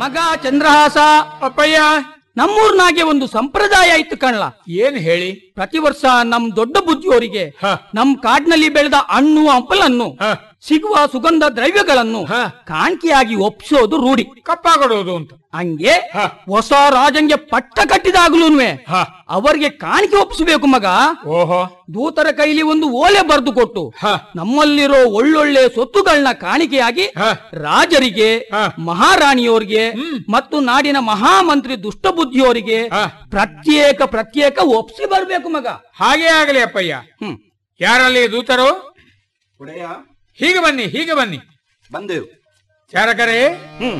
ಮಗ ಚಂದ್ರಹಾಸ ಅಪ್ಪಯ್ಯ ನಮ್ಮೂರ್ನಾಗೆ ಒಂದು ಸಂಪ್ರದಾಯ ಇತ್ತು ಕಣ್ಲ ಏನ್ ಹೇಳಿ ಪ್ರತಿ ವರ್ಷ ನಮ್ ದೊಡ್ಡ ಬುದ್ಧಿಯವರಿಗೆ ಹ. ನಮ್ ಕಾಡ್ನಲ್ಲಿ ಬೆಳೆದ ಹಣ್ಣು ಹಂಪಲನ್ನು ಹ. ಸಿಗುವ ಸುಗಂಧ ದ್ರವ್ಯಗಳನ್ನು ಹ. ಕಾಣಿಕೆಯಾಗಿ ಒಪ್ಸೋದು ರೂಢಿ ಕಪ್ಪಾಗೊಡೋದು ಅಂತ ಹಂಗೆ ಹ. ಹೊಸ ರಾಜಂಗೆ ಪಟ್ಟ ಕಟ್ಟಿದಾಗ್ಲೂ ಹ. ಅವರಿಗೆ ಕಾಣಿಕೆ ಒಪ್ಪಿಸಬೇಕು ಮಗ ಓಹೋ ದೂತರ ಕೈಲಿ ಒಂದು ಓಲೆ ಬರೆದು ಕೊಟ್ಟು ಹ. ನಮ್ಮಲ್ಲಿರೋ ಒಳ್ಳೊಳ್ಳೆ ಸೊತ್ತುಗಳನ್ನ ಕಾಣಿಕೆಯಾಗಿ ಹ. ರಾಜರಿಗೆ ಹ. ಮಹಾರಾಣಿಯವರಿಗೆ ಮತ್ತು ನಾಡಿನ ಮಹಾಮಂತ್ರಿ ದುಷ್ಟಬುದ್ಧಿಯವರಿಗೆ ಹ. ಪ್ರತ್ಯೇಕ ಪ್ರತ್ಯೇಕ ಒಪ್ಸಿ ಬರ್ಬೇಕು ಮಗ ಹಾಗೆ ಆಗಲಿ ಅಪ್ಪಯ್ಯ ಹ್ಮ್ ಯಾರಲ್ಲಿ ದೂತರು ಒಡೆಯ ಹೀಗೆ ಬನ್ನಿ ಹೀಗೆ ಬನ್ನಿ ಬಂದೆವು ಚಾರಕರೇ ಹ್ಮ್